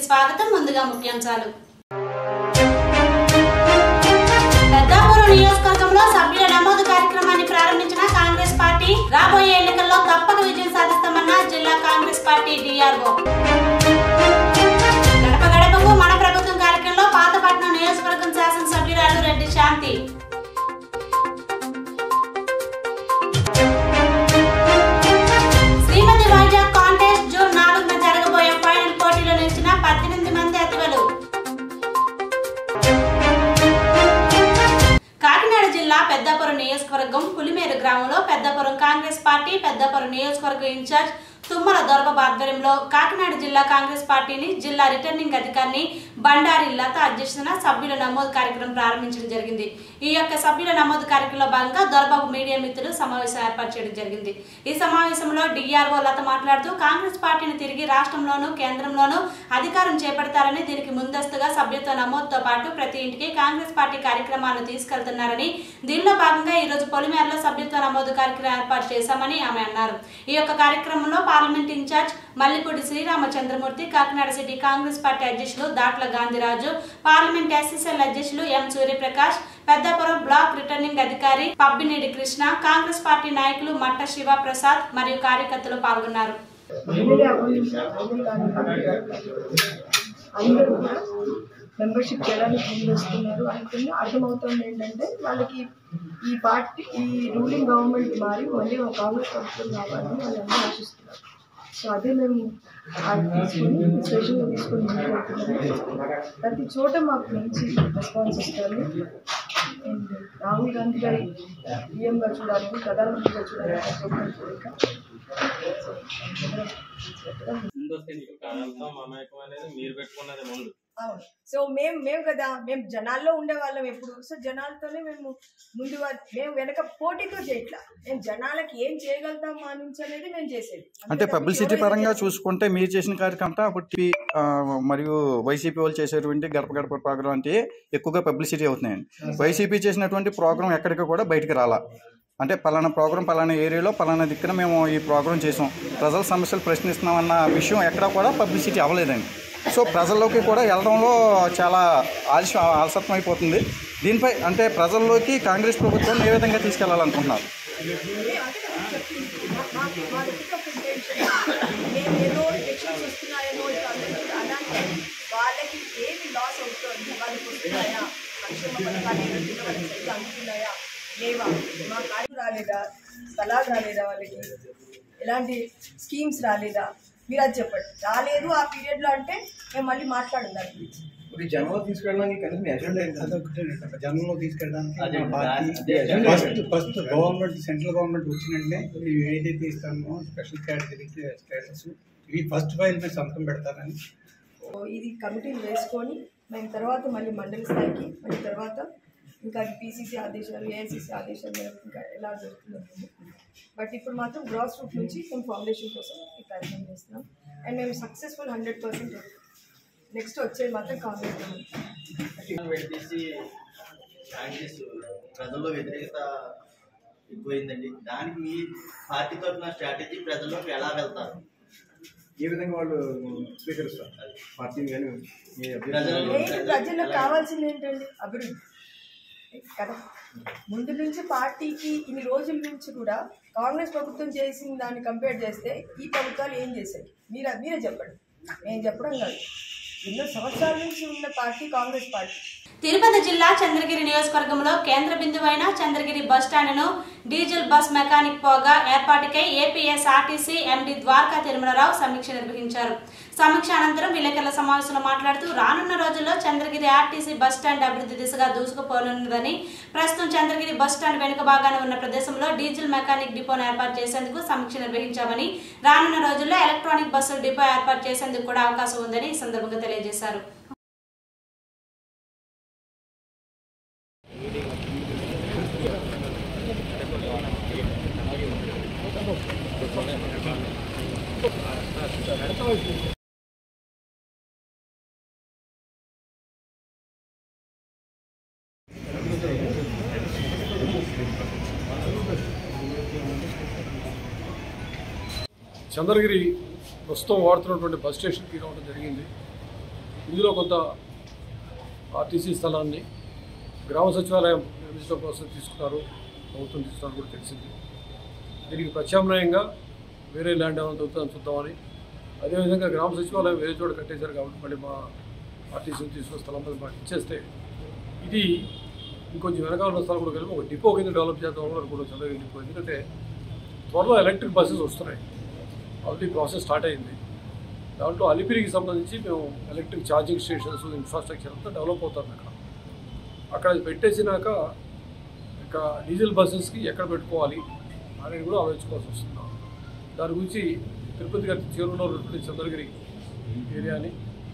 స్వాగతం ముందుగా ముఖ్యాంశాలు పెద్దాపురం నియోజకవర్గంలో సభ్యుల నమోదు కార్యక్రమాన్ని ప్రారంభించిన కాంగ్రెస్ పార్టీ రాబోయే ఎన్నికల్లో తప్పక విజయం సాధిస్తామన్న జిల్లా కాంగ్రెస్ పార్టీ డిఆర్ఓ గడప గడపకు మన ప్రభుత్వం కార్యక్రమంలో పాతపట్నం నియోజకవర్గం శాసనసభ్యురాలు రెడ్డి శాంతి శ్రీమతి వైజాగ్ కాంటెస్ట్ జూన్ నాలుగున జరగబోయే ఫైనల్ పోటీలో నిలిచిన పద్దెనిమిది మంది అతివలు కాకినాడ జిల్లా పెద్దాపురం నియోజకవర్గం పులిమేరు గ్రామంలో పెద్దాపురం కాంగ్రెస్ పార్టీ పెద్దాపురం నియోజకవర్గ ఇన్ఛార్జ్ తుమ్మల దొరబాబు ఆధ్వర్యంలో కాకినాడ జిల్లా కాంగ్రెస్ పార్టీని జిల్లా రిటర్నింగ్ అధికారిని బండారి లత అధ్యక్షతన సభ్యుల నమోదు కార్యక్రమం ప్రారంభించడం జరిగింది ఈ యొక్క సభ్యుల నమోదు కార్యక్రమంలో భాగంగా దొరబాబు మీడియా మిత్రులు సమావేశం ఏర్పాటు చేయడం జరిగింది ఈ సమావేశంలో డిఆర్ఓ లత మాట్లాడుతూ కాంగ్రెస్ పార్టీని తిరిగి రాష్ట్రంలోనూ కేంద్రంలోనూ అధికారం చేపడతారని దీనికి ముందస్తుగా సభ్యత్వ నమోదుతో పాటు ప్రతి ఇంటికి కాంగ్రెస్ పార్టీ కార్యక్రమాలను తీసుకెళ్తున్నారని దీనిలో భాగంగా ఈ రోజు పొలిమేరలో సభ్యత్వ నమోదు కార్యక్రమం ఏర్పాటు చేశామని ఆమె అన్నారు ఈ యొక్క కార్యక్రమంలో parliament incharge Mallipudi Sriramachandramurthy Kakinada city Congress party అధ్యక్షులు దాట్ల గాంధీరాజు పార్లమెంట్ ఎస్ఎస్ఎల్ అధ్యక్షులు M Suryaprakash Peddapuram block returning అధికారి పబ్బినేడి కృష్ణ కాంగ్రెస్ పార్టీ నాయకులు మట్ట శివ ప్రసాద్ మరియు కార్యకర్తలు పాల్గొన్నారు ఎమ్మెల్యే అవ్వాలి అందరూ కూడా మెంబర్షిప్ చేయడానికి ముందు వస్తున్నారు అనుకుని అర్థమవుతుంది ఏంటంటే వాళ్ళకి ఈ పార్టీ ఈ రూలింగ్ గవర్నమెంట్ మారి మళ్ళీ ఒక కాంగ్రెస్ ప్రభుత్వం రావాలని వాళ్ళందరూ ఆశిస్తున్నారు సో అదే మేము అది తీసుకొని స్పెషల్గా తీసుకొని ముందుకు వెళ్తున్నాము. ప్రతి చోట మాకు మంచి రెస్పాన్స్ వస్తుంది అండ్ రాహుల్ గాంధీ గారి పిఎంగా చూడాలని ప్రధానమంత్రిగా చూడాలని ప్రతి ఒక్కరి కోరిక ముందు వస్తే నీకు కాదంతా మమేకం అనేది మీరు పెట్టుకున్నది ముందు అవును సో మేము మేము కదా మేము జనాల్లో ఉండే వాళ్ళం ఎప్పుడు సో జనాలతోనే మేము ముందు వా- మేము వెనక పోటీతో చేయట్లా మేము జనాలకి ఏం చేయగలుగుతాం మా నుంచి అనేది మేము చేసేది అంటే అంతే తప్ప పబ్లిసిటీ ఎవరైనా పరంగా చేసేది. చూసుకుంటే మీరు చేసిన కార్యక్రమం అంతా అప్పుడు టీవీ ఆ, మరియు వైసీపీ వాళ్ళు చేసేటువంటి గడప గడప ప్రోగ్రామ్ అంటే ఎక్కువగా పబ్లిసిటీ అవుతున్నాయండి వైసీపీ చేసినటువంటి ప్రోగ్రామ్ ఎక్కడికి కూడా బయటికి రాలా అంటే పలానా ప్రోగ్రామ్ పలానా ఏరియాలో పలానా దిక్కున మేము ఈ ప్రోగ్రామ్ చేసాం ప్రజల సమస్యలు ప్రశ్నిస్తున్నామన్న విషయం ఎక్కడ కూడా పబ్లిసిటీ అవ్వలేదండి సో ప్రజల్లోకి కూడా వెళ్ళడంలో చాలా ఆలస్యం ఆలసత్వం అయిపోతుంది దీనిపై అంటే ప్రజల్లోకి కాంగ్రెస్ ప్రభుత్వం ఏ విధంగా తీసుకెళ్లాలనుకుంటున్నారు మేము అదే కదా చెప్పింది. మా- మా- మా వ్యక్తిగత intention మేము ఏదో ఎలక్షన్స్ వస్తున్నాయనో ఇక అందరికీ అలాంటి వాళ్ళకి ఏమి లాస్ అవుతుంది వాళ్ళకి వస్తున్నాయా సంక్షేమ పథకాలు ఏదైనా వాళ్ళకి సరిగ్గా అందుతున్నాయా లేవా మా కార్డు రాలేదా స్థలాలు రాలేదా వాళ్ళకి ఎలాంటి స్కీమ్స్ రాలేదా మీరు అది చెప్పండి రాలేదు ఆ పీరియడ్లో అంటే మేము మళ్ళీ మాట్లాడండి దాని గురించి ఇప్పుడు జనంలో తీసుకెళ్ళడానికి కనీసం ఎజెండా ఏంటి అదొకటే జనంలో తీసుకెళ్ళడానికి అదే, మా పార్టీ అదే, అదే. First first government central government వచ్చినంటే మేము ఏదైతే ఇస్తామో స్పెషల్ కేటగిరీకి స్టేటస్ ఇవి ఫస్ట్ ఫైల్ మీద సంతకం పెడతారని సో ఇది కమిటీలు వేసుకొని మేము తర్వాత మళ్ళీ మండలి స్థాయికి మళ్ళీ తర్వాత ఇంకా పీసీసీ ఆదేశాలు ఏఐసీసీ ఆదేశాలు మేరకు ఇంకా ఎలా జరుగుతుందో బట్ ఇప్పుడు మాత్రం గ్రాస్ రూట్ నుంచి మేము ఫౌండేషన్ కోసం ఈ ప్రయత్నం చేస్తున్నాం అండ్ మేము సక్సెస్ఫుల్ హండ్రెడ్ పర్సెంట్ నెక్స్ట్ వచ్చేది మాత్రం కాంగ్రెస్ గవర్నమెంట్ పెట్టేసి కాంగ్రెస్ ప్రజల్లో వ్యతిరేకత ఎక్కువైందండి దానికి మీ పార్టీ తరఫున స్ట్రాటజీ ప్రజల్లోకి ఎలా వెళ్తారు ఏ విధంగా వాళ్ళు స్వీకరిస్తారు పార్టీని కానీ మీ ప్రజలు మెయిన్ ప్రజలకు కావాల్సింది ఏంటండి అభివృద్ధి కదా ముందు నుంచి పార్టీకి ఇన్ని రోజుల నుంచి కూడా కాంగ్రెస్ ప్రభుత్వం చేసిన దాన్ని కంపేర్ చేస్తే ఈ ప్రభుత్వాలు ఏం చేశాయి మీరే మీరే చెప్పండి నేను చెప్పడం కాదు ఎన్నో సంవత్సరాల నుంచి ఉన్న పార్టీ కాంగ్రెస్ పార్టీ తిరుపతి జిల్లా చంద్రగిరి నియోజకవర్గంలో కేంద్ర బిందువైన చంద్రగిరి బస్ స్టాండ్ను డీజిల్ బస్ మెకానిక్ పోగా ఏర్పాటుకై ఏపీఎస్ఆర్టీసీ ఎండీ ద్వారకా తిరుమలరావు సమీక్ష నిర్వహించారు సమీక్ష అనంతరం విలేకరుల సమావేశంలో మాట్లాడుతూ రానున్న రోజుల్లో చంద్రగిరి ఆర్టీసీ బస్ స్టాండ్ అభివృద్ధి దిశగా దూసుకుపోనున్నదని ప్రస్తుతం చంద్రగిరి బస్ స్టాండ్ వెనుక భాగాన ఉన్న ప్రదేశంలో డీజిల్ మెకానిక్ డిపోను ఏర్పాటు చేసేందుకు సమీక్ష నిర్వహించామని రానున్న రోజుల్లో ఎలక్ట్రానిక్ బస్సుల డిపో ఏర్పాటు చేసేందుకు కూడా అవకాశం ఉందని ఈ సందర్భంగా తెలియజేశారు చంద్రగిరి ప్రస్తుతం వాడుతున్నటువంటి బస్ స్టేషన్కి రావడం జరిగింది ఇందులో కొంత ఆర్టీసీ స్థలాన్ని గ్రామ సచివాలయం నిర్మించడం కోసం తీసుకున్నారు ప్రభుత్వం తీసుకున్నారు కూడా తెలిసింది దీనికి ప్రత్యామ్నాయంగా వేరే ల్యాండ్ ఏమైనా దొరుకుతుందని చూద్దామని అదేవిధంగా గ్రామ సచివాలయం వేరే చోట కట్టేశారు కాబట్టి మళ్ళీ మా ఆర్టీసీ తీసుకున్న స్థలం మీద మాకు ఇచ్చేస్తే ఇది ఇంకొంచెం వెనకాల ఉన్న స్థలం కూడా కలిపి ఒక డిపో కింద డెవలప్ చేద్దామని అనుకున్నాం చంద్రగిరి డిపో ఎందుకంటే త్వరలో ఎలక్ట్రిక్ బస్సెస్ వస్తున్నాయి ఆల్రెడీ ప్రాసెస్ స్టార్ట్ అయింది దాంట్లో అలిపిరికి సంబంధించి మేము ఎలక్ట్రిక్ ఛార్జింగ్ స్టేషన్స్ ఇన్ఫ్రాస్ట్రక్చర్ అంతా డెవలప్ అవుతాం అక్కడ అక్కడ అది పెట్టేసినాక ఇక డీజిల్ బస్సెస్కి ఎక్కడ పెట్టుకోవాలి అనేది కూడా ఆలోచించుకోవాల్సి వస్తుంది దాని గురించి తిరుపతి గారి చివరిలో ఉన్నటువంటి చంద్రగిరి ఏరియాని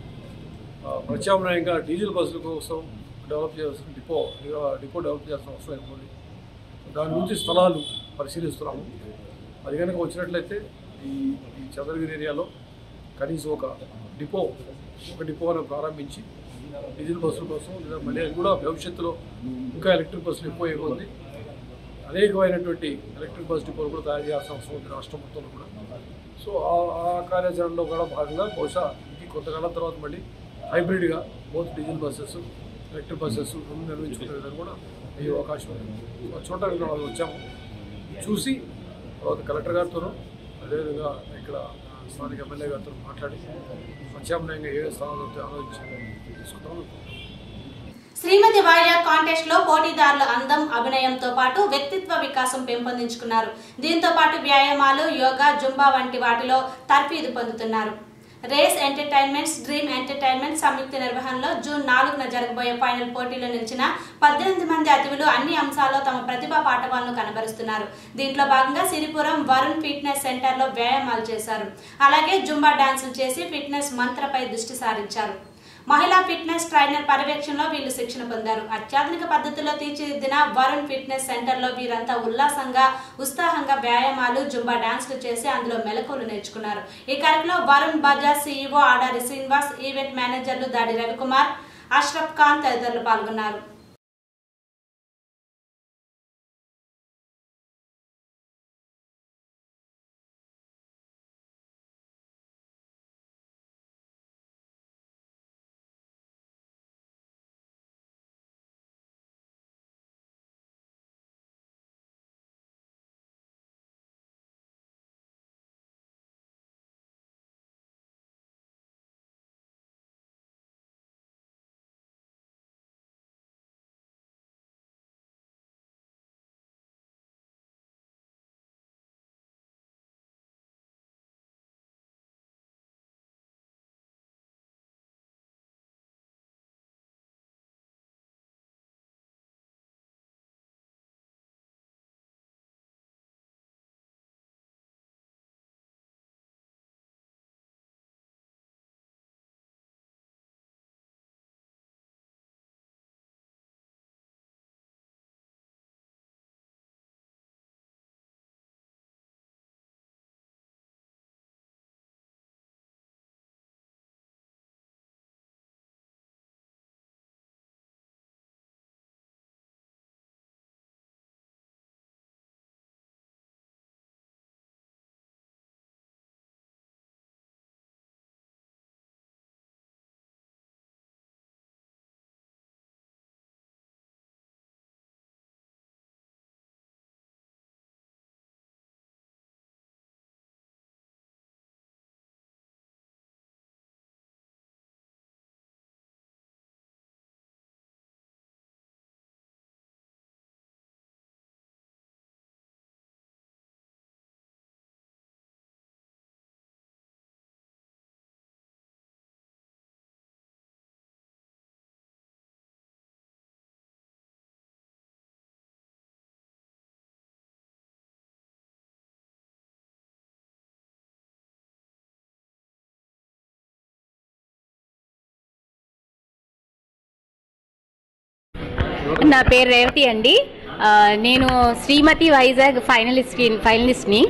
ఆ, ప్రత్యామ్నాయంగా డీజిల్ బస్సుల కోసం డెవలప్ చేయాల్సిన డిపో డిపో డెవలప్ చేయాల్సిన అవసరం ఏముంది దాని గురించి స్థలాలు పరిశీలిస్తున్నాము అది కనుక వచ్చినట్లయితే ఈ ఈ చంద్రగిరి ఏరియాలో కనీసం ఒక డిపో ఒక డిపోను ప్రారంభించి డీజిల్ బస్సుల కోసం లేదా మళ్ళీ అది కూడా భవిష్యత్తులో ఇంకా ఎలక్ట్రిక్ బస్సులు ఎక్కువ అయిపోతుంది అనేకమైనటువంటి ఎలక్ట్రిక్ బస్ డిపోలు కూడా తయారు చేయాల్సిన అవసరం ఉంది రాష్ట్రం మొత్తంలో కూడా సో ఆ- ఆ కార్యాచరణలో కూడా భాగంగా బహుశా ఇది కొంతకాలం తర్వాత మళ్ళీ హైబ్రిడ్గా both diesel buses electric buses రెండు నిర్వహించుకునే విధంగా కూడా అయ్యే అవకాశం ఉంది సో చూడడానికి వాళ్ళు వచ్చాము చూసి తర్వాత కలెక్టర్ గారితోనూ అదేవిధంగా ఇక్కడ స్థానిక ఎమ్మెల్యే గారితో మాట్లాడి ప్రత్యామ్నాయంగా ఏ స్థానాలు దొరికితే ఆలోచించి తీసుకుందాం అనుకుంటున్నాం శ్రీమతి వైజాగ్ కాంటెస్ట్ లో పోటీదారుల అందం అభినయంతో పాటు వ్యక్తిత్వ వికాసం పెంపొందించుకున్నారు దీంతో పాటు వ్యాయామాలు యోగా జుంబా వంటి వాటిలో తర్ఫీదు పొందుతున్నారు రేస్ ఎంటర్టైన్మెంట్స్ డ్రీమ్ ఎంటర్టైన్మెంట్ సంయుక్త నిర్వహణలో జూన్ నాలుగున జరగబోయే ఫైనల్ పోటీలో నిలిచిన పద్దెనిమిది మంది అతిథులు అన్ని అంశాల్లో తమ ప్రతిభా పాఠవాలను కనబరుస్తున్నారు దీంట్లో భాగంగా సిరిపురం వరుణ్ ఫిట్నెస్ సెంటర్లో వ్యాయామాలు చేశారు అలాగే జుంబా డాన్సులు చేసి ఫిట్నెస్ మంత్రపై దృష్టి సారించారు మహిళా ఫిట్నెస్ ట్రైనర్ పర్యవేక్షణలో వీళ్ళు శిక్షణ పొందారు అత్యాధునిక పద్ధతిలో తీర్చిదిద్దిన వరుణ్ ఫిట్నెస్ సెంటర్లో వీరంతా ఉల్లాసంగా ఉత్సాహంగా వ్యాయామాలు జుంబా డాన్స్లు చేసి అందులో మెలకువలు నేర్చుకున్నారు ఈ కార్యక్రమంలో వరుణ్ బజాజ్ సీఈఓ ఆడారి శ్రీనివాస్ ఈవెంట్ మేనేజర్లు దాడి రవికుమార్ అష్రఫ్ ఖాన్ తదితరులు పాల్గొన్నారు నా పేరు రేవతి అండి ఆ, నేను శ్రీమతి వైజాగ్ ఫైనలిస్ట్ ఫైనలిస్ట్ని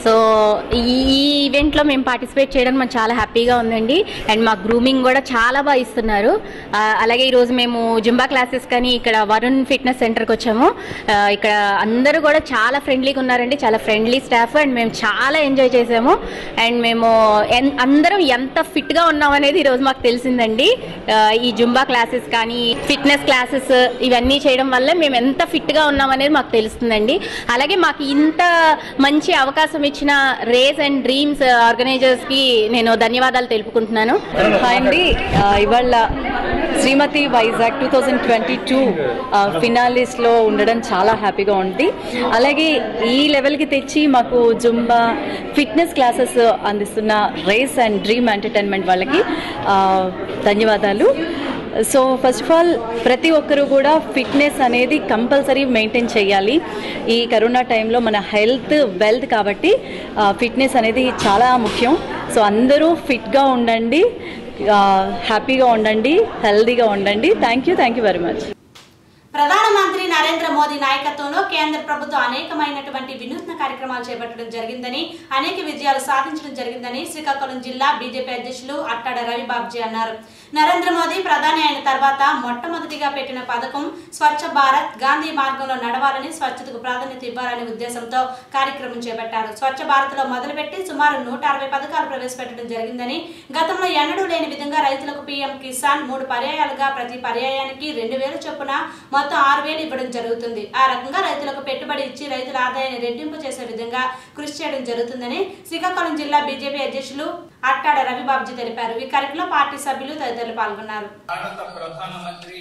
సో ఈ ఈవెంట్లో మేము పార్టిసిపేట్ చేయడం మాకు చాలా హ్యాపీగా ఉందండి అండ్ మా గ్రూమింగ్ కూడా చాలా బాగా ఇస్తున్నారు ఆ, అలాగే ఈరోజు మేము జుంబా క్లాసెస్ కానీ ఇక్కడ వరుణ్ ఫిట్నెస్ సెంటర్కి వచ్చాము ఆ, ఇక్కడ అందరూ కూడా చాలా ఫ్రెండ్లీగా ఉన్నారండి చాలా ఫ్రెండ్లీ స్టాఫ్ అండ్ మేము చాలా ఎంజాయ్ చేసాము అండ్ మేము ఎన్- అందరం ఎంత ఫిట్గా ఉన్నాం అనేది ఈరోజు మాకు తెలిసిందండి ఆ, ఈ జుంబా క్లాసెస్ కానీ ఫిట్నెస్ క్లాసెస్ ఇవన్నీ చేయడం వల్ల మేము ఎంత ఫిట్గా ఉన్నాం అనేది మాకు తెలుస్తుందండి అలాగే మాకు ఇంత మంచి అవకాశం ఇచ్చిన రేస్ అండ్ డ్రీమ్స్ ఆర్గనైజర్స్కి నేను ధన్యవాదాలు తెలుపుకుంటున్నాను హాయ్ అండి ఆ, ఇవాళ Srimathi Vizag two thousand twenty two ఫినాలిస్ట్లో ఉండడం చాలా హ్యాపీగా ఉంది అలాగే ఈ లెవెల్కి తెచ్చి మాకు జుంబా ఫిట్నెస్ క్లాసెస్ అందిస్తున్న రేస్ అండ్ డ్రీమ్ ఎంటర్టైన్మెంట్ వాళ్ళకి ఆ, ధన్యవాదాలు సో ఫస్ట్ ఆఫ్ ఆల్ ప్రతి ఒక్కరూ కూడా ఫిట్నెస్ అనేది కంపల్సరీ మెయింటైన్ చేయాలి ఈ కరోనా టైంలో మన హెల్త్ వెల్త్ కాబట్టి ఫిట్నెస్ అనేది చాలా ముఖ్యం సో అందరూ ఫిట్గా ఉండండి హ్యాపీగా ఉండండి హెల్దీగా ఉండండి thank you thank you very much ప్రధానమంత్రి నరేంద్ర మోదీ నాయకత్వంలో కేంద్ర ప్రభుత్వం అనేకమైనటువంటి వినూత్న కార్యక్రమాలు చేపట్టడం జరిగిందని అనేక విజయాలు సాధించడం జరిగిందని శ్రీకాకుళం జిల్లా బీజేపీ అధ్యక్షులు అట్టాడ రవిబాబ్జీ అన్నారు నరేంద్ర మోదీ ప్రధాని అయిన తర్వాత మొట్టమొదటిగా పెట్టిన పథకం స్వచ్ఛ భారత్ గాంధీ మార్గంలో నడవాలని స్వచ్ఛతకు ప్రాధాన్యత ఇవ్వాలనే ఉద్దేశంతో కార్యక్రమం చేపట్టారు స్వచ్ఛ భారత్ లో మొదలుపెట్టి సుమారు నూట అరవై పథకాలు ప్రవేశపెట్టడం జరిగిందని గతంలో ఎన్నడూ లేని విధంగా రైతులకు పీఎం కిసాన్ మూడు పర్యాయాలుగా ప్రతి పర్యాయానికి రెండు వేల చొప్పున మొత్తం ఆరు వేలు ఇవ్వడం జరుగుతుంది ఆ రకంగా రైతులకు పెట్టుబడి ఇచ్చి రైతుల ఆదాయాన్ని రెట్టింపు చేసే విధంగా కృషి చేయడం జరుగుతుందని శ్రీకాకుళం జిల్లా బీజేపీ అధ్యక్షులు అట్టాడ రవిబాబుజీ తెలిపారు ఈ కార్యక్రమంలో పార్టీ సభ్యులు తదితరులు పాల్గొన్నారు భారత ప్రధానమంత్రి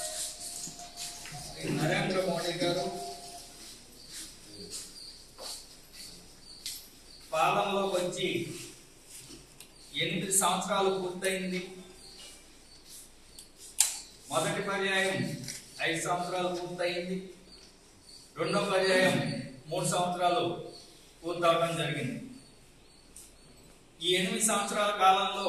శ్రీ నరేంద్ర మోడీ గారు పాలనలోకి వచ్చి ఎనిమిది సంవత్సరాలు పూర్తయింది మొదటి పర్యాయం ఐదు సంవత్సరాలు పూర్తయింది రెండో పర్యాయం మూడు సంవత్సరాలు పూర్తవడం జరిగింది ఈ ఎనిమిది సంవత్సరాల కాలంలో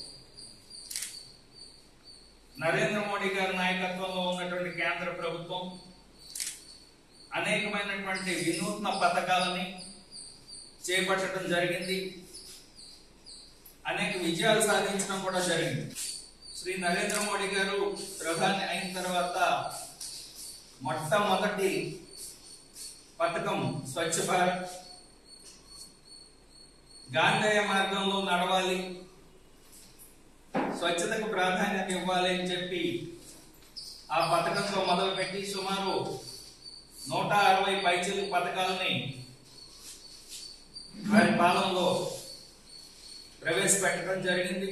నరేంద్ర మోడీ గారి నాయకత్వంలో ఉన్నటువంటి కేంద్ర ప్రభుత్వం అనేకమైనటువంటి వినూత్న పథకాలని చేపట్టడం జరిగింది అనేక విజయాలు సాధించడం కూడా జరిగింది శ్రీ నరేంద్ర మోడీ గారు ప్రధాని అయిన తర్వాత మొట్టమొదటి పథకం స్వచ్ఛ భారత్ గాంధేయ మార్గంలో నడవాలి స్వచ్ఛతకు ప్రాధాన్యత ఇవ్వాలి అని చెప్పి ఆ పథకంతో మొదలుపెట్టి సుమారు నూట అరవై పైచీల పథకాలని వారి పాలనలో ప్రవేశపెట్టడం జరిగింది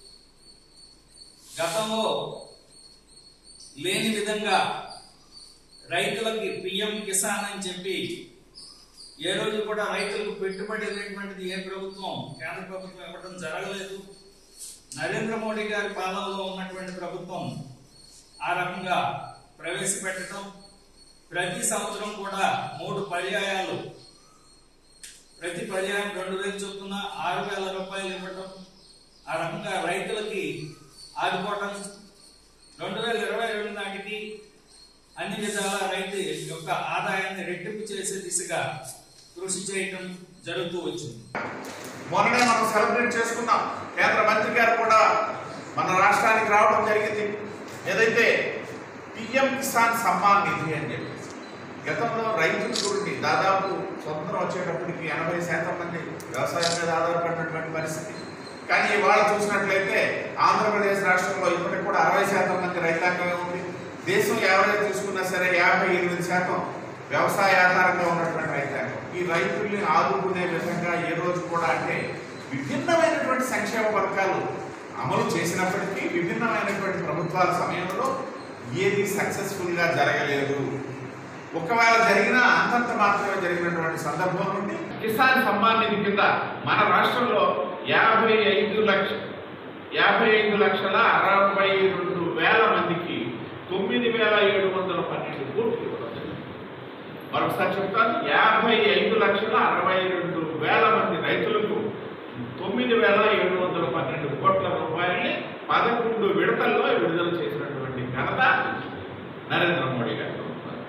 గతంలో లేని విధంగా రైతులకి పిఎం కిసాన్ అని చెప్పి ఏ రోజు కూడా రైతులకు పెట్టుబడి అనేటువంటిది ఏ ప్రభుత్వం కేంద్ర ప్రభుత్వం ఇవ్వడం జరగలేదు నరేంద్ర మోడీ గారి పాలనలో ఉన్నటువంటి ప్రభుత్వం ఆ రకంగా ప్రవేశపెట్టడం ప్రతి సంవత్సరం కూడా మూడు పర్యాయాలు ప్రతి పర్యాయం రెండు వేలు చొప్పున ఆరు వేల రూపాయలు ఇవ్వటం ఆ రకంగా రైతులకి ఆదుకోవటం రెండు వేల ఇరవై రెండు నాటికి అన్ని విధాల రైతు యొక్క ఆదాయాన్ని రెట్టింపు చేసే దిశగా కృషి చేయటం జరుగుతూ వచ్చింది మొన్ననే మనం సెలబ్రేట్ చేసుకున్నాం కేంద్ర మంత్రి గారు కూడా మన రాష్ట్రానికి రావడం జరిగింది ఏదైతే పిఎం కిసాన్ సమ్మాన్ నిధి అని చెప్పి గతంలో రైతులు చూడండి దాదాపు స్వతంత్రం వచ్చేటప్పటికి ఎనభై శాతం మంది వ్యవసాయం మీద ఆధారపడినటువంటి పరిస్థితి కానీ ఇవాళ చూసినట్లయితే ఆంధ్రప్రదేశ్ రాష్ట్రంలో ఇప్పటికి కూడా అరవై శాతం మంది రైతాంగమే ఉంది దేశం యావరేజ్ తీసుకున్నా సరే యాభై ఎనిమిది శాతం వ్యవసాయ ఆధారంగా ఉన్నటువంటి రైతాంగం ఈ రైతుల్ని ఆదుకునే విధంగా ఏ రోజు కూడా అంటే విభిన్నమైనటువంటి సంక్షేమ పథకాలు అమలు చేసినప్పటికీ విభిన్నమైనటువంటి ప్రభుత్వాల సమయంలో ఏది సక్సెస్ఫుల్గా జరగలేదు ఒకవేళ జరిగినా అంతంత మాత్రమే జరిగినటువంటి సందర్భం నుండి కిసాన్ సమ్మాన్ నిధి కింద మన రాష్ట్రంలో యాభై ఐదు లక్ష యాభై ఐదు లక్షల అరవై రెండు వేల మందికి తొమ్మిది వేల ఏడు వందల పన్నెండు కోట్లు ఇవ్వడం జరిగింది. మరొకసారి చెప్తాను యాభై ఐదు లక్షల అరవై రెండు వేల మంది రైతులకు తొమ్మిది వేల ఏడు వందల పన్నెండు కోట్ల రూపాయల్ని పదకొండు విడతల్లో విడుదల చేసినటువంటి ఘనత నరేంద్ర మోడీ గారు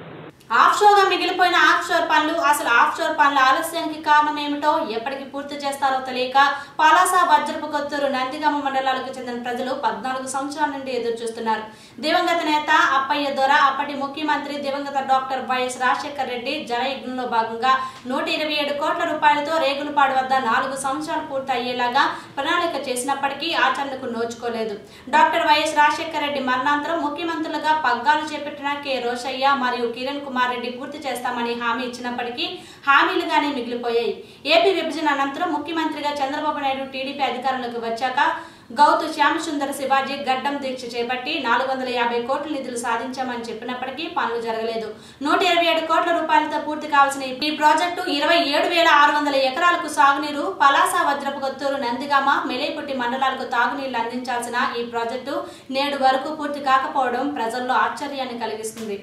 ఆఫ్ షోగా మిగిలిపోయిన ఆఫ్ షోర్ పనులు అసలు ఆఫ్ షోర్ పనుల ఆలస్యానికి కారణం ఏమిటో ఎప్పటికి పూర్తి చేస్తారో తెలియక పలాస వజ్రపు కొత్తూరు నందిగామ మండలాలకు చెందిన ప్రజలు పద్నాలుగు సంవత్సరాల నుండి ఎదురు చూస్తున్నారు దివంగత నేత అప్పయ్య దొర అప్పటి ముఖ్యమంత్రి దివంగత డాక్టర్ వైఎస్ రాజశేఖర్ రెడ్డి జలయజ్ఞంలో భాగంగా నూట ఇరవై ఏడు కోట్ల రూపాయలతో రేగులపాడు వద్ద నాలుగు సంవత్సరాలు పూర్తి అయ్యేలాగా ప్రణాళిక చేసినప్పటికీ ఆచరణకు నోచుకోలేదు డాక్టర్ వైఎస్ రాజశేఖర రెడ్డి మరణాంతరం ముఖ్యమంత్రులుగా పగ్గాలు చేపట్టిన కె రోషయ్య మరియు కిరణ్ కుమార్ రెడ్డి పూర్తి చేస్తామని హామీ ఇచ్చినప్పటికీ హామీలుగానే మిగిలిపోయాయి ఏపీ విభజన అనంతరం ముఖ్యమంత్రిగా చంద్రబాబు నాయుడు టీడీపీ అధికారంలోకి వచ్చాక గౌతు శ్యామసుందర శివాజీ గడ్డం దీక్ష చేపట్టి నాలుగు వందల యాభై కోట్ల నిధులు సాధించామని చెప్పినప్పటికీ పనులు జరగలేదు నూట ఇరవై ఏడు కోట్ల రూపాయలతో పూర్తి కావాల్సిన ఈ ప్రాజెక్టు ఇరవై ఏడు వేల ఆరు వందల ఎకరాలకు సాగునీరు పలాస వజ్రపు కొత్తూరు నందిగామ మెలేపుట్టి మండలాలకు తాగునీళ్లు అందించాల్సిన ఈ ప్రాజెక్టు నేడు వరకు పూర్తి కాకపోవడం ప్రజల్లో ఆశ్చర్యాన్ని కలిగిస్తుంది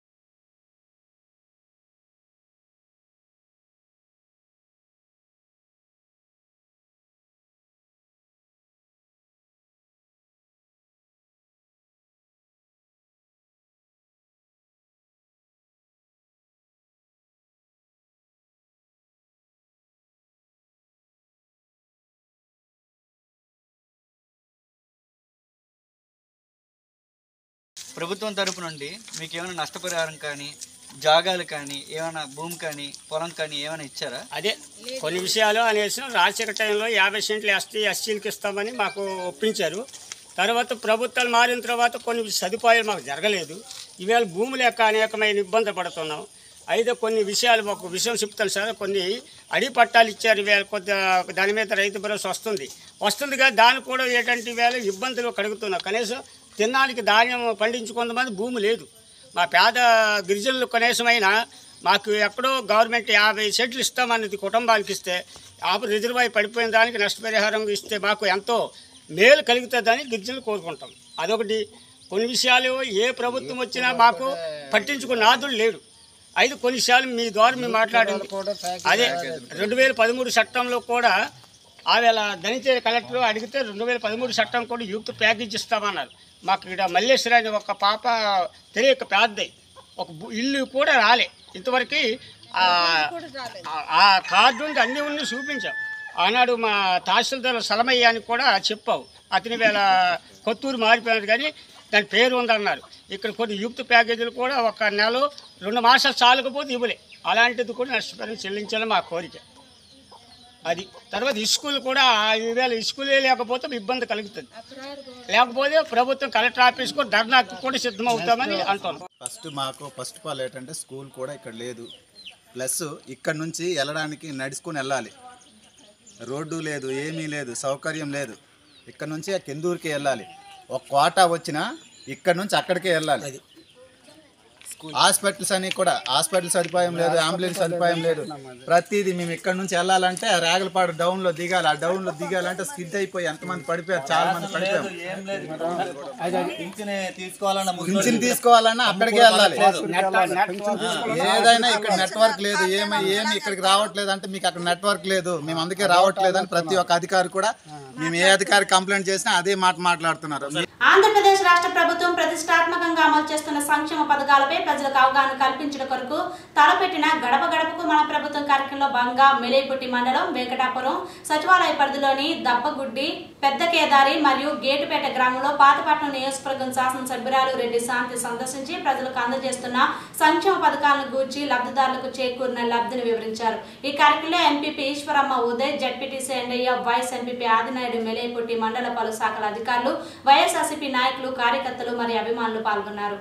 ప్రభుత్వం తరపు నుండి మీకు ఏమైనా నష్టపరిహారం కానీ జాగాలు కానీ ఏమైనా భూమి కానీ పొలం కానీ ఏమైనా ఇచ్చారా అదే కొన్ని విషయాలు అనేసి రాజశేఖర టైంలో యాభై సెంట్లు ఎస్టీ ఎస్సీలకు ఇస్తామని మాకు ఒప్పించారు తర్వాత ప్రభుత్వాలు మారిన తర్వాత కొన్ని సదుపాయాలు మాకు జరగలేదు ఈవేళ భూమి లేక అనేకమైన ఇబ్బంది పడుతున్నాం అయితే కొన్ని విషయాలు ఒక విషయం చెప్తాను సార్ కొన్ని అడిగి పట్టాలు ఇచ్చారు ఈవేళ కొద్ది దాని మీద రైతు భరోసా వస్తుంది వస్తుంది కానీ దానికి కూడా ఏంటంటే ఈవేళ ఇబ్బందులు కలుగుతున్నాం కనీసం తిన్నానికి ధాన్యం పండించుకుంతమంది భూమి లేదు మా పేద గిరిజనులు కనీసమైనా మాకు ఎక్కడో గవర్నమెంట్ యాభై సెంట్లు ఇస్తామన్నది కుటుంబానికి ఇస్తే ఆపు రిజర్వాయర్ పడిపోయిన దానికి నష్టపరిహారం ఇస్తే మాకు ఎంతో మేలు కలుగుతుందని గిరిజనులు కోరుకుంటాం అదొకటి కొన్ని విషయాలు ఏ ప్రభుత్వం వచ్చినా మాకు పట్టించుకున్న నాదులు లేడు అయితే కొన్ని విషయాలు మీ ద్వారా మేము మాట్లాడింది అదే రెండు వేల పదమూడు చట్టంలో కూడా ఆవేళ ధనిచేరి కలెక్టర్ అడిగితే రెండు వేల పదమూడు చట్టం కూడా యూత్ ప్యాకేజ్ ఇస్తామన్నారు మాకు ఇక్కడ మల్లేశ్వర అనే ఒక పాప తెలియక పేద ఒక బు- ఇల్లు కూడా రాలే ఇంతవరకు ఆ- ఆ- ఆ కార్డు ఉంది అన్నీ ఉన్నాయి చూపించాం ఆనాడు మా తహసీల్దార్ సలమయ్య అని కూడా చెప్పావు అతని వేళ కొత్తూరు మారిపోయినది కానీ దాని పేరు ఉందన్నారు ఇక్కడ కొన్ని యూత్ ప్యాకేజీలు కూడా ఒక నెల రెండు మాసాలు చాలకపోతే ఇవ్వలే అలాంటిది కూడా నష్టపరిహారం చెల్లించాలని మా కోరిక అది తర్వాత స్కూల్ కూడా ఈవేళ స్కూలే లేకపోతే ఇబ్బంది కలుగుతుంది లేకపోతే ప్రభుత్వం కలెక్టర్ ఆఫీస్ కూడా ధర్నాకు కూడా సిద్ధమవుతామని అంటున్నాం ఫస్ట్ మాకు ఫస్ట్ ఆఫ్ ఆల్ ఏంటంటే స్కూల్ కూడా ఇక్కడ లేదు ప్లస్ ఇక్కడ నుంచి వెళ్ళడానికి నడుచుకొని వెళ్ళాలి రోడ్డు లేదు ఏమీ లేదు సౌకర్యం లేదు ఇక్కడ నుంచి ఆ కెందూరుకి వెళ్ళాలి ఒక కోటా వచ్చినా ఇక్కడ నుంచి అక్కడికే వెళ్ళాలి హాస్పిటల్స్ అని కూడా హాస్పిటల్ సదుపాయం లేదు అంబులెన్స్ సదుపాయం లేదు ప్రతిదీ మేము ఇక్కడ నుంచి వెళ్ళాలంటే ఆ రాగలపాడు డౌన్ లో దిగాలి ఆ డౌన్ లో దిగాలంటే స్కిడ్ అయిపోయి ఎంతమంది పడిపోయారు చాలా మంది పడిపోయారు పింఛన్ తీసుకోవాలన్న పింఛన్ తీసుకోవాలన్నా అక్కడికే వెళ్ళాలి ఏదైనా ఇక్కడ నెట్వర్క్ లేదు ఏమై ఏమి ఇక్కడికి రావట్లేదు అంటే మీకు అక్కడ నెట్వర్క్ లేదు మేము అందుకే రావట్లేదు అని ప్రతి ఒక్క అధికారి కూడా మేము ఏ అధికారి కంప్లైంట్ చేసినా అదే మాట మాట్లాడుతున్నారు ఆంధ్రప్రదేశ్ రాష్ట్ర ప్రభుత్వం ప్రతిష్టాత్మకంగా అమలు చేస్తున్న సంక్షేమ పథకాలపై ప్రజలకు అవగాహన కల్పించడం కొరకు తలపెట్టిన గడప గడపకు మన ప్రభుత్వం కార్యక్రమంలో భాగంగా మెలేపుట్టి మండలం వెంకటాపురం సచివాలయ పరిధిలోని దప్పగుడ్డి పెద్ద కేదారి మరియు గేటుపేట గ్రామంలో పాతపట్నం నియోజకవర్గం శాసనసభ్యురాలు రెడ్డి శాంతి సందర్శించి ప్రజలకు అందజేస్తున్న సంక్షేమ పథకాలను గూర్చి లబ్ధిదారులకు చేకూరిన లబ్ధిని వివరించారు ఈ కార్యక్రమంలో MPP Eswaramma Uday ZPTC Endaiah vice MPP Adinaidu Meleputti మండల పలు శాఖల అధికారులు వైఎస్ఆర్సీపీ నాయకులు కార్యకర్తలు మరియు అభిమానులు పాల్గొన్నారు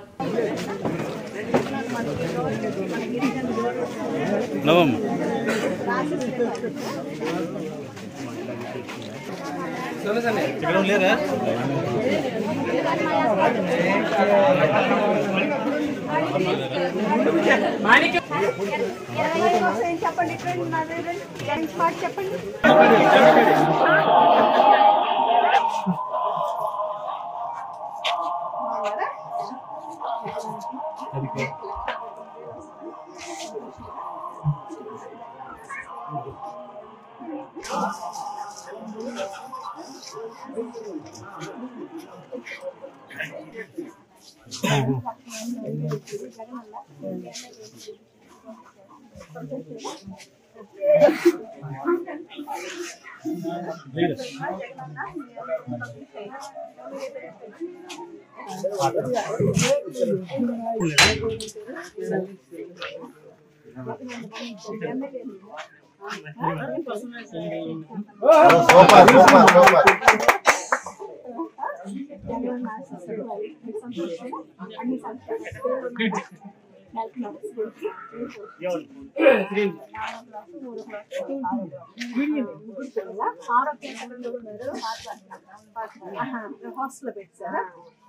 నవం ఇక్కడ లేరా చెప్పండి చెప్పండి సూపర్ సూపర్ సూపర్ హాస్టల్ పెట్టారా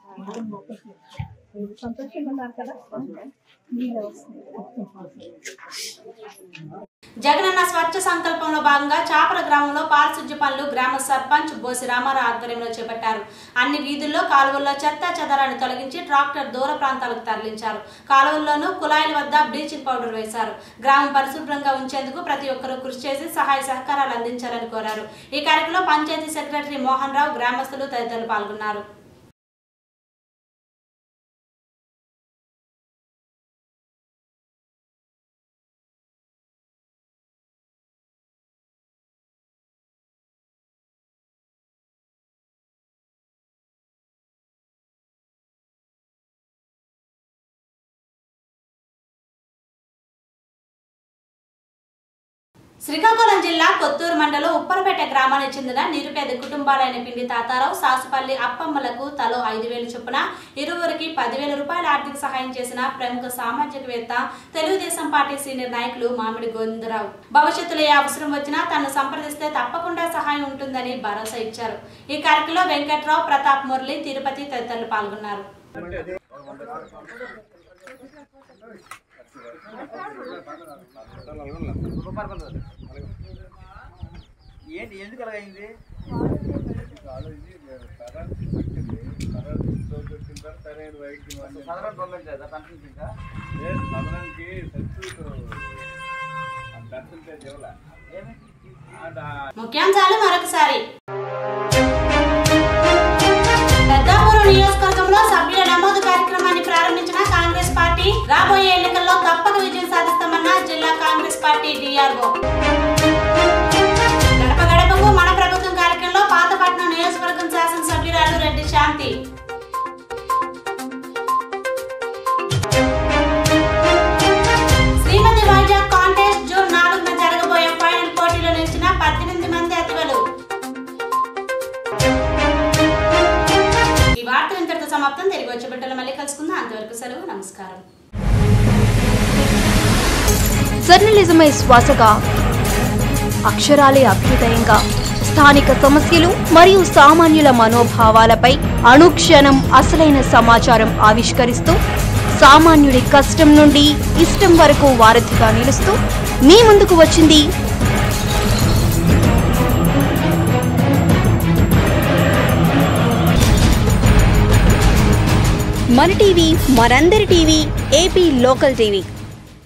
సంతోషంగా ఉన్నారు కదా మీరే వస్తుంది జగనన్న స్వచ్ఛ సంకల్పంలో భాగంగా చాపల గ్రామంలో పారిశుధ్య పనులు గ్రామ సర్పంచ్ బోసి రామారావు ఆధ్వర్యంలో చేపట్టారు అన్ని వీధుల్లో కాలువల్లో చెత్త చెదరాన్ని తొలగించి ట్రాక్టర్ దూర ప్రాంతాలకు తరలించారు కాలువల్లోనూ కుళాయిల వద్ద బ్లీచింగ్ పౌడర్ వేశారు గ్రామం పరిశుభ్రంగా ఉంచేందుకు ప్రతి ఒక్కరూ కృషి చేసి సహాయ సహకారాలు అందించాలని కోరారు ఈ కార్యక్రమంలో పంచాయతీ సెక్రటరీ మోహన్ రావు గ్రామస్తులు తదితరులు పాల్గొన్నారు శ్రీకాకుళం జిల్లా కొత్తూరు మండలం ఉప్పరపేట గ్రామానికి చెందిన నిరుపేద కుటుంబాలైన పిండి తాతారావు సాసుపల్లి అప్పమ్మలకు తలో ఐదు వేలు చొప్పున ఇరువురికి పదివేల రూపాయల ఆర్థిక సహాయం చేసిన ప్రముఖ సామాజికవేత్త తెలుగుదేశం పార్టీ సీనియర్ నాయకులు మామిడి గోవిందరావు భవిష్యత్తులో ఏ అవసరం వచ్చినా తను సంప్రదిస్తే తప్పకుండా సహాయం ఉంటుందని భరోసా ఇచ్చారు ఈ కార్యక్రమంలో వెంకట్రావు ప్రతాప్ మురళి తిరుపతి తదితరులు పాల్గొన్నారు ఏంటి ఎందుకు అలా అయింది సదరం పంపించలేదా పంపించిందా ఏమి ముఖ్యాంశాలు మరొకసారి పెద్దాపూరు నియోజకవర్గంలో సభ్యుల నమోదు కార్యక్రమాన్ని ప్రారంభించిన కాంగ్రెస్ పార్టీ రాబోయే ఎన్నికల్లో తప్పక విజయం సాధిస్తామన్న జిల్లా కాంగ్రెస్ పార్టీ డిఆర్ఓ గడప గడపకు మన ప్రభుత్వం కార్యక్రమంలో పాతపట్నం నియోజకవర్గం శాసనసభ్యురాలు రెడ్డి శాంతి శ్రీమతి వైజాగ్ కాంటెస్ట్ జూన్ నాలుగున జరగబోయే ఫైనల్ పోటీలో నిలిచిన పద్దెనిమిది మంది అతివలు ఈ వార్త ఇంతటితో సమాప్తం తిరిగి వచ్చే బిడ్డలు మళ్ళీ కలుసుకుందాం అంతవరకు సెలవు నమస్కారం జర్నలిజమే శ్వాసగా అక్షరాలే అభ్యుదయంగా స్థానిక సమస్యలు మరియు సామాన్యుల మనోభావాలపై అనుక్షణం అసలైన సమాచారం ఆవిష్కరిస్తూ సామాన్యుడి కష్టం నుండి ఇష్టం వరకు వారధిగా నిలుస్తూ మీ ముందుకు వచ్చింది మన టీవీ మనందరి టీవీ ఏపీ లోకల్ టీవీ